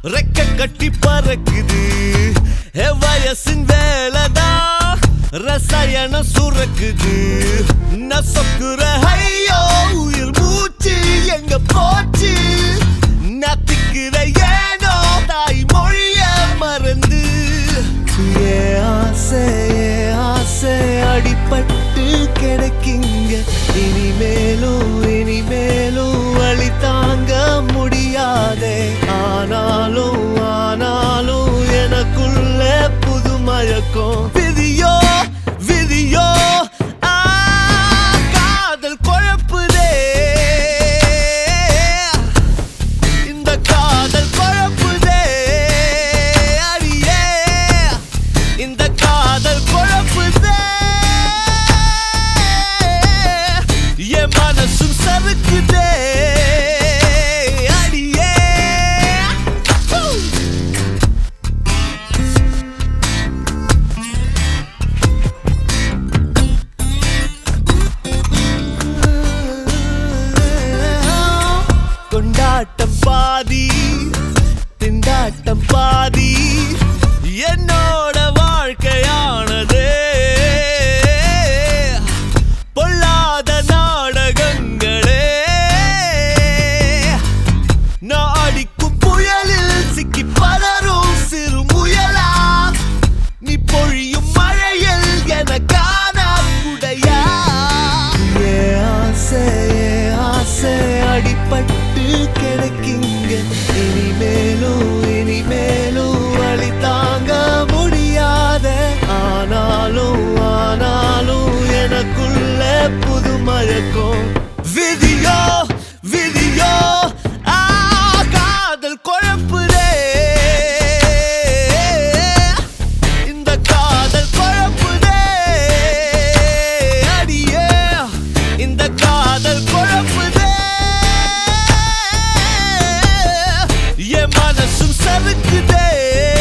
ரெக்க கட்டி பறக்குது எ வயசின் வேலைதான் ரசாயன சுரக்குது நசக்குற ஐயோ உயிர் மூச்சு எங்க போச்சு நத்திக்கிற ஏனோ தாய் மொழிய மறந்து ஏ ஆசை ஏ ஆசை அடிபட்டு கிடைக்குங்க இனிமேலும் இனிமேலும் வழி தாங்க முடியாதே ஆனாலும் ஆனாலும் எனக்குள்ள புது மயக்கம் விதியோ விதியோ ஆ, காதல் குழப்புதே இந்த காதல் குழப்புதே அடியே இந்த காதல் குழப்புதே என் மனசும் சறுக்குதே அடியே கொண்டாட்டம் பாதி திண்டாட்டம் பாதி என்னோட வாழ்க்கையானதே பொல்லாத நாடகங்களே நான் அடிக்கும் புயலில் சிக்கி பலரும் சிறு முயலா நீ பொழியும் மழையில் எனக்கான குடையா ஏ ஆசை ஏ ஆசை அடிபட்டு கிடைக்குங்க இனிமேலும் இனிமேலும் வழி தாங்க முடியாத ஆனாலும் ஆனாலும் எனக்குள்ள புது மயக்கம் விதியோ விதியோ ஆ காதல் குழப்புதே இந்த காதல் குழப்புதே அடியே இந்த காதல் குழப்புதே என் மனசும் சறுக்குதே